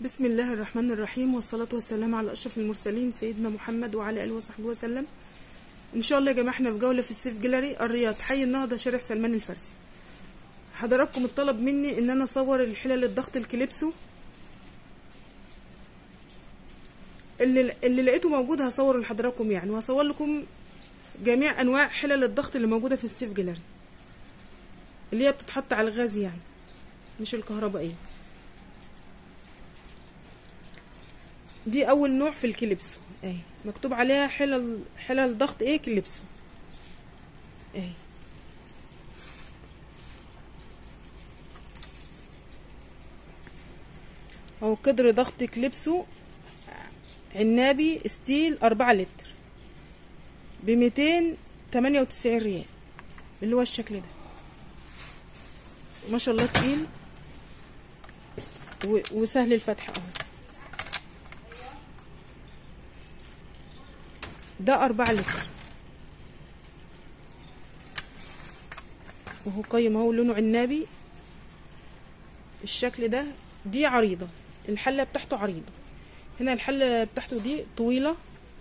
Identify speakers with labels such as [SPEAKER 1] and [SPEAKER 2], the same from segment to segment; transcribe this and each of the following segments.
[SPEAKER 1] بسم الله الرحمن الرحيم والصلاة والسلام على أشرف المرسلين سيدنا محمد وعلى آله وصحبه وسلم إن شاء الله يا جماعة احنا في جولة في السيف جاليري الرياض حي النهضة شارع سلمان الفارسي حضراتكم الطلب مني إن أنا أصور الحلل الضغط الكليبسو اللي, اللي لقيته موجود هصوره لحضراتكم يعني وهصور لكم جميع أنواع حلل الضغط اللي موجودة في السيف جاليري اللي هي بتتحط على الغاز يعني مش الكهربائية دي اول نوع في الكليبسو اهي مكتوب عليها حلل حلل ضغط ايه كليبسو اهي اهو قدر ضغط كليبسو عنابي ستيل أربعة لتر بميتين تمانية وتسعين ريال اللي هو الشكل ده ما شاء الله تقيل وسهل الفتح اهو ده أربعة لتر وهو قيم اهو لونه عنابي الشكل ده دي عريضة الحلة بتاعته عريضة هنا الحلة بتاعته دي طويلة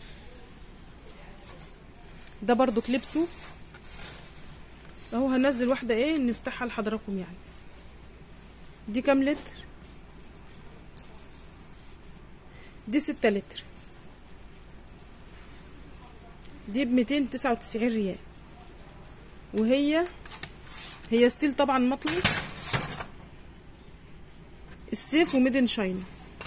[SPEAKER 1] ده برضو كليبسو اهو هنزل واحدة ايه نفتحها لحضراتكم يعني دي كام لتر دي ستة لتر دي بميتين تسعة وتسعين ريال وهي هي ستيل طبعا مطلي السيف وميدن شاينا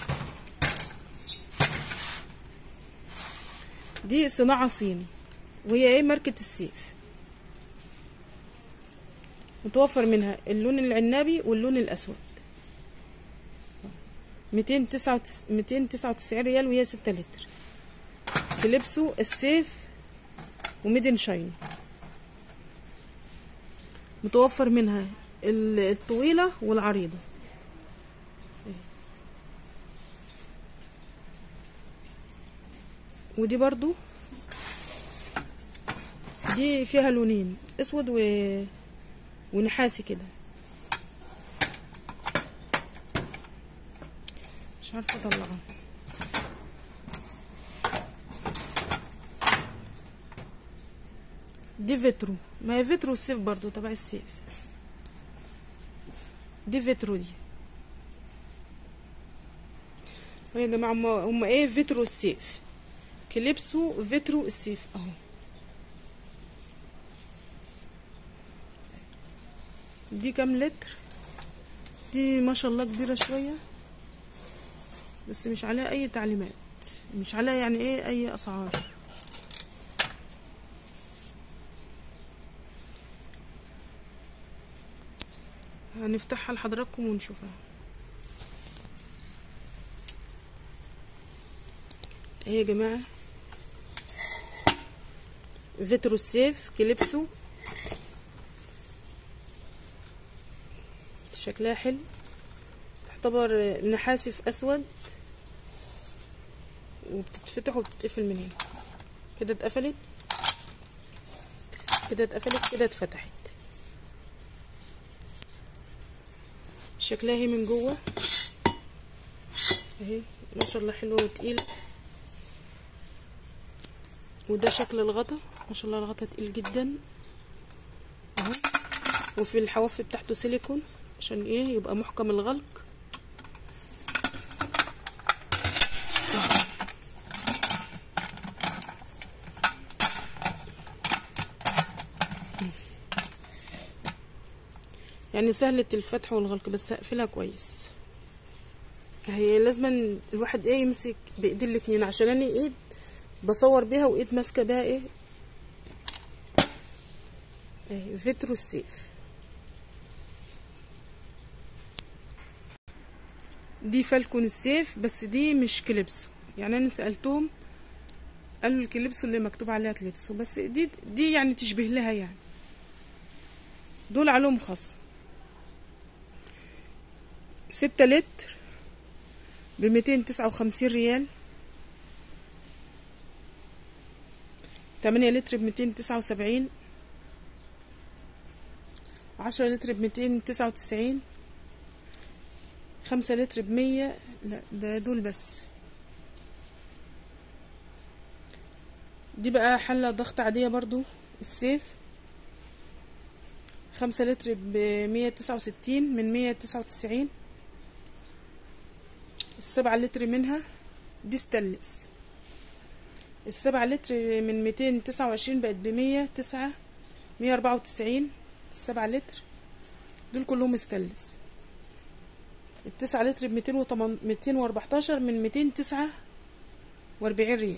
[SPEAKER 1] دي صناعة صيني وهي ايه ماركة السيف متوفر منها اللون العنابي واللون الاسود ميتين تسعة ميتين تسعة وتسعين ريال وهي ستة لتر كليبسو السيف وميدن شاين متوفر منها الطويلة والعريضة ودي برضو دي فيها لونين اسود و... ونحاسي كده مش عارفه اطلعها دي فيترو ما هي فيترو السيف برضو تبع السيف دي فيترو دي يا جماعة هما هما ايه فيترو السيف كليبسو فيترو السيف اهو دي كام لتر دي ما شاء الله كبيرة شوية بس مش عليها اي تعليمات مش عليها يعني ايه اي اسعار هنفتحها لحضراتكم ونشوفها اهي يا جماعة فيترو السيف كليبسو شكلها حلو تعتبر نحاسي في اسود وبتتفتح وبتتقفل من هنا كده اتقفلت كده اتقفلت كده اتفتحت شكلها هي من جوه اهي ما شاء الله حلوه وتقيل وده شكل الغطا ما شاء الله الغطا تقيل جدا اهو وفي الحواف بتاعته سيليكون عشان ايه يبقى محكم الغلق يعني سهلة الفتح والغلق بس هقفلها كويس هي لازم الواحد ايه يمسك بايدين الاتنين عشان انا ايد بصور بيها وايد ماسكه بيها ايه اهي فيترو السيف دي فالكون السيف بس دي مش كليبسو يعني انا سالتهم قالوا الكليبسو اللي مكتوب عليها كليبسو بس دي دي يعني تشبه لها يعني دول عليهم خصم ستة لتر بميتين تسعة وخمسين ريال تمانية لتر بميتين تسعة وسبعين عشرة لتر بميتين تسعة وتسعين خمسة لتر بمية لا ده دول بس دي بقى حلة ضغط عادية برضو السيف خمسة لتر بمية تسعة وستين من مية تسعة وتسعين السبعة لتر منها دي ستانلس السبعة لتر من ميتين تسعة وعشرين بقت بمية تسعة مية أربعة وتسعين السبعة لتر دول كلهم ستانلس التسعة لتر بميتين وتمن ميتين وأربعتاشر من ميتين تسعة وأربعين ريال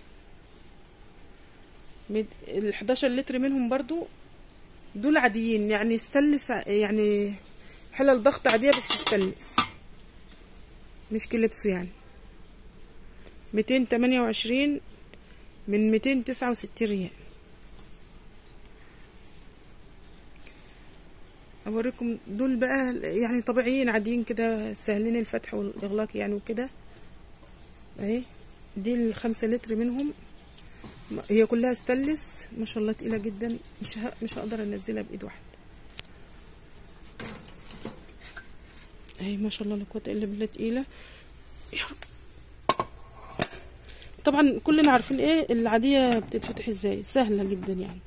[SPEAKER 1] الحداشر لتر منهم برضو دول عاديين يعني ستانلس يعني حلل ضغط عادية بس ستانلس مش كليبسو يعني ميتين تمانية وعشرين من ميتين تسعة وستين ريال اوريكم دول بقى يعني طبيعيين عاديين كده سهلين الفتح والاغلاق يعني وكده اهي دي الخمسة لتر منهم هي كلها ستانلس ما شاء الله تقيلة جدا مش ه... مش هقدر انزلها بايد واحدة اهي ما شاء الله لا قوة الا بالله تقيلة يا رب طبعا كلنا عارفين ايه العادية بتتفتح ازاي سهلة جدا يعني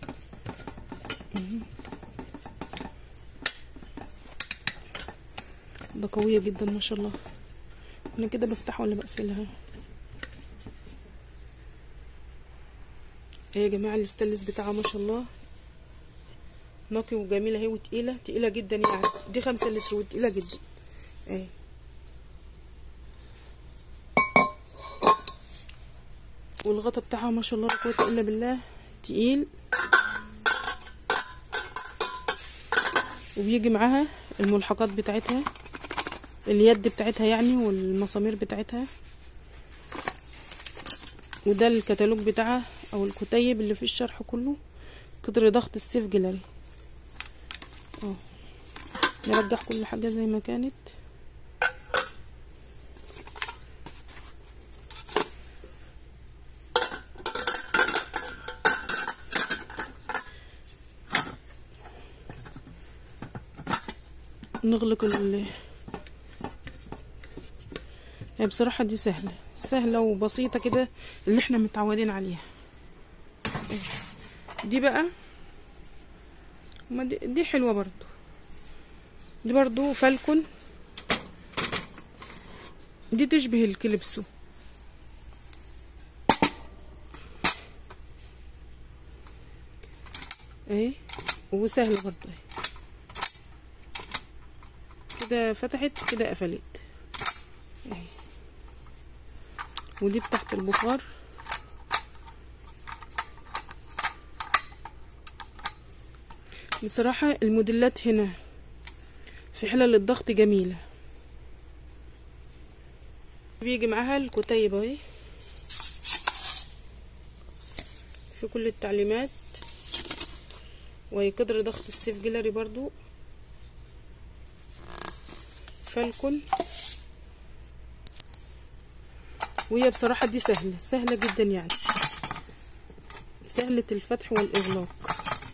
[SPEAKER 1] ده قوية جدا ما شاء الله انا كده بفتحها ولا بقفلها ايه يا جماعة الستانلس بتاعها ما شاء الله نقي وجميلة اهي وتقيلة تقيلة جدا يعني دي خمسة لتر وتقيلة جدا اهي والغطا بتاعها ما شاء الله لا قوة الا بالله تقيل وبيجي معاها الملحقات بتاعتها اليد بتاعتها يعني والمسامير بتاعتها وده الكتالوج بتاعها او الكتيب اللي فيه الشرح كله قدر ضغط السيف جلري اه نرجع كل حاجة زي ما كانت نغلق ال هي بصراحة دي سهلة سهلة وبسيطة كده اللي احنا متعودين عليها دي بقى ما دي, دي حلوة برضو دي برضو فالكون دي تشبه الكليبسو اهي وسهلة برضو اهي كده فتحت كده قفلت اهي ودي بتاعت البخار بصراحة الموديلات هنا في حلل الضغط جميلة بيجي معاها الكتيب اهي في كل التعليمات وهي قدر ضغط السيف جيلري برضو فالكون وهي بصراحة دي سهلة سهلة جدا يعني سهلة الفتح والإغلاق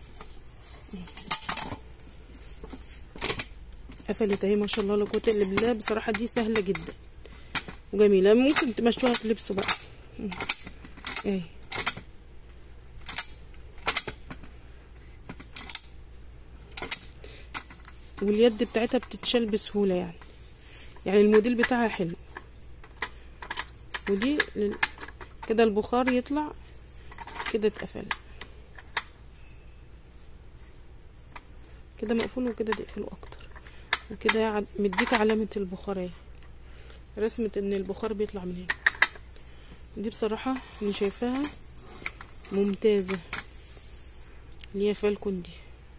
[SPEAKER 1] قفلت اهي ما شاء الله لا قوة الا بالله بصراحة دي سهلة جدا وجميلة ممكن تمشوها تلبسوا بقى اهي واليد بتاعتها بتتشال بسهولة يعني يعني الموديل بتاعها حلو ودي لل... كده البخار يطلع كده اتقفل كده مقفول وكده تقفله اكتر وكده مديك علامة البخارية رسمة ان البخار بيطلع من هنا دي بصراحة انا شايفاها ممتازة اللي هي فالكون دي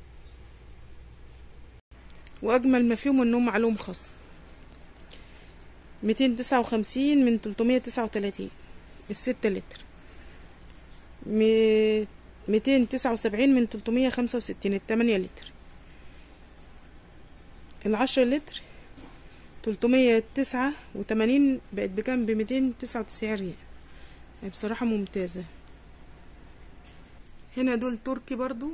[SPEAKER 1] واجمل ما فيهم انهم عليهم خصم ميتين تسعة وخمسين من تلتمية تسعة وتلاتين الستة لتر ميتين تسعة وسبعين من تلتمية خمسة وستين التمانية لتر العشرة لتر تلتمية تسعة وتمانين بقت بكام بميتين تسعة وتسعين ريال يعني بصراحة ممتازة هنا دول تركي برضو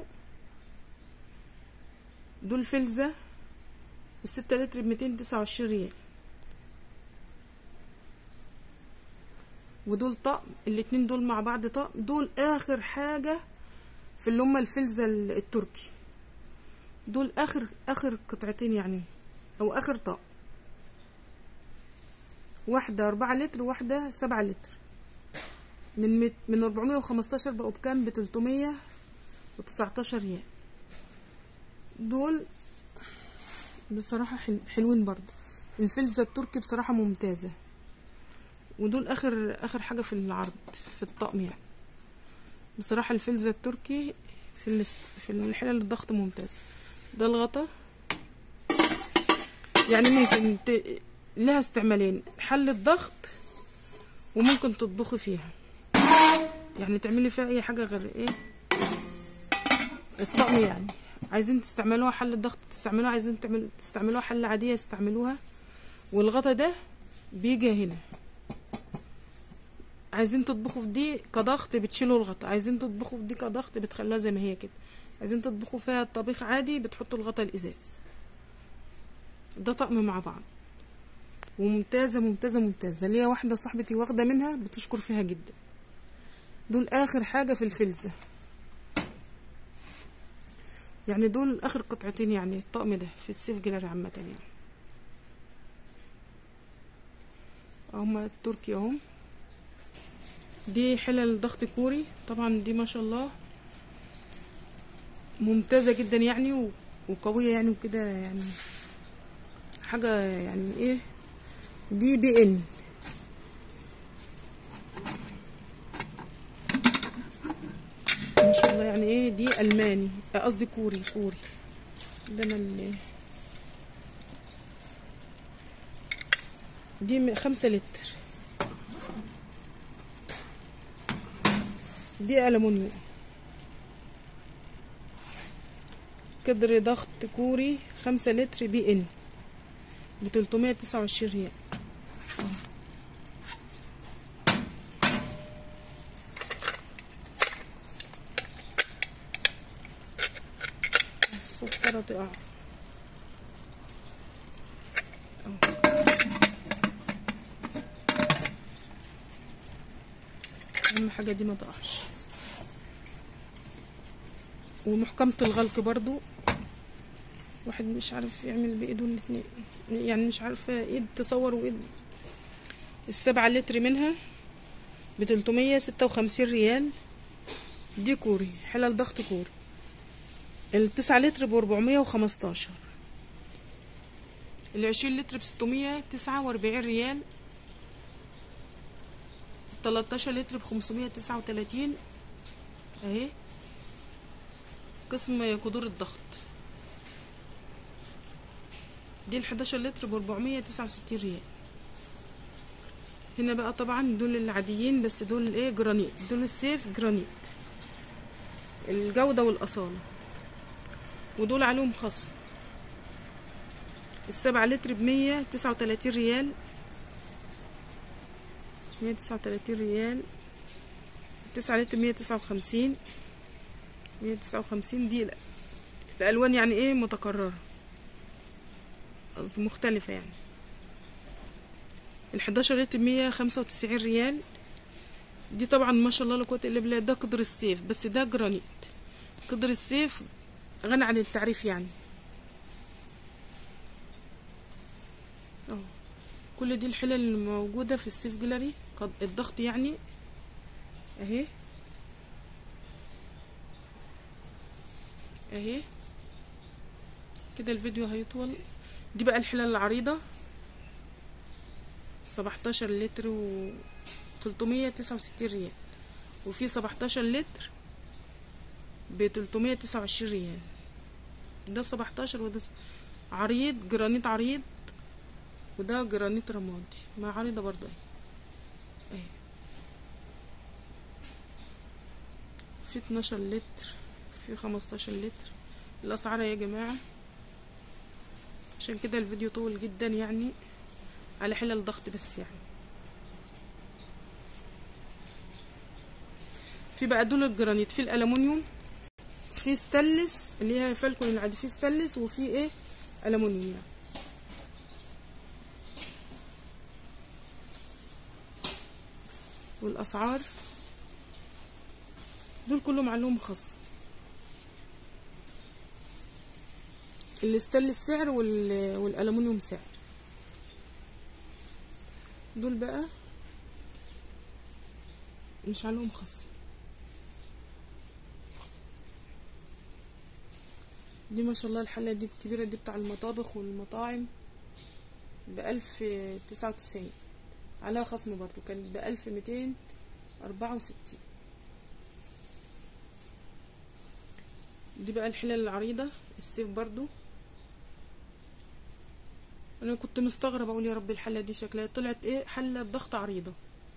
[SPEAKER 1] دول فلزة الستة لتر بميتين تسعة وعشرين ريال ودول طقم الاتنين دول مع بعض طقم دول اخر حاجة في اللي هما الفلزة ال- التركي دول اخر اخر قطعتين يعني او اخر طقم واحدة أربعة لتر وواحدة سبعة لتر من مت من أربعمية وخمستاشر بقوا بكام بتلتمية وتسعتاشر ريال دول بصراحة حل- حلوين برضو الفلزة التركي بصراحة ممتازة ودول آخر آخر حاجة في العرض في الطقم يعني بصراحة الفلزة التركي في الاست... في الحلل الضغط ممتاز ده الغطا يعني ممكن ت... لها استعمالين حل الضغط وممكن تطبخي فيها يعني تعملي فيها اي حاجة غير ايه الطقم يعني عايزين تستعملوها حل الضغط تستعملوها عايزين تعمل تستعملوها حل عادية استعملوها والغطا ده بيجي هنا عايزين تطبخوا في دي كضغط بتشيلوا الغطا عايزين تطبخوا في دي كضغط بتخلوها زي ما هي كده عايزين تطبخوا فيها الطبيخ عادي بتحطوا الغطا الازاز ده طقم مع بعض وممتازة ممتازة ممتازة ليا واحدة صاحبتي واخدة منها بتشكر فيها جدا دول اخر حاجة في الفلزة يعني دول اخر قطعتين يعني الطقم ده في السيف جلاري عامة يعني هما التركي اهم دي حلل ضغط كوري طبعا دي ما شاء الله ممتازة جدا يعني و- وقوية يعني وكده يعني حاجة يعني ايه دي بي ان ما شاء الله يعني ايه دي الماني آه، قصدي كوري كوري ده انا اللي دي م- خمسة لتر دي ألمونيوم كدر ضغط كوري خمسة لتر بي ان بتلتمية تسعة وعشرين ريال الصفارة تقع أهو. اهم حاجة دي ما تقعش ومحكمة الغلق برضو واحد مش عارف يعمل بايده الاتنين يعني مش عارفة ايد تصور وايد السبعة لتر منها بتلتمية ستة وخمسين ريال دي كوري حلل ضغط كوري التسعة لتر بأربعمية وخمستاشر العشرين لتر بستمية تسعة وأربعين ريال التلاتاشر لتر بخمسمية تسعة وتلاتين اهي قسم قدور الضغط دي الحداشر لتر بأربعمية تسعة وستين ريال هنا بقى طبعا دول العاديين بس دول الايه جرانيت دول السيف جرانيت الجودة والأصالة ودول عليهم خصم السبعة لتر بمية تسعة وتلاتين ريال مية تسعة وتلاتين ريال تسعة لتر مية تسعة وخمسين مية تسعة وخمسين دي الأ- الألوان يعني ايه متكررة قصدي مختلفة يعني الحداشر لتر مية خمسة وتسعين ريال دي طبعا ما شاء الله لا قوة الا بالله ده قدر السيف بس ده جرانيت قدر السيف غني عن التعريف يعني اهو كل دي الحلل الموجودة في السيف جلري قد الضغط يعني اهي اهي كده الفيديو هيطول دي بقى الحلل العريضة سبعتاشر لتر و تلتمية تسعة وستين ريال وفي سبعتاشر لتر بتلتمية تسعة وعشرين ريال ده سبعتاشر وده س- عريض جرانيت عريض وده جرانيت رمادي مع عريضة برضو اهي اهي في اتناشر لتر في خمستاشر لتر الأسعار يا جماعة عشان كده الفيديو طول جدا يعني على حلل ضغط بس يعني في بقى دول الجرانيت في الالومنيوم في ستانلس اللي هي فالكون العادي في ستانلس وفي ايه الومنيوم يعني والاسعار دول كلهم عليهم خصم الاستانلس سعر وال... والالومنيوم سعر دول بقى مش عليهم خصم دي ما شاء الله الحلة دي الكبيرة دي بتاع المطابخ والمطاعم بألف تسعة وتسعين عليها خصم برضو كان بألف ميتين أربعة وستين دي بقى الحلل العريضة السيف برضو انا كنت مستغرب اقول يا رب الحله دي شكلها طلعت ايه حله بضغط عريضه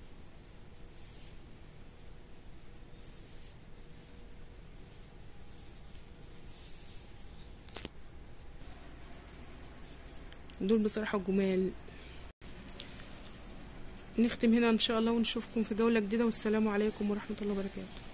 [SPEAKER 1] دول بصراحه جمال نختم هنا ان شاء الله ونشوفكم في جوله جديده والسلام عليكم ورحمه الله وبركاته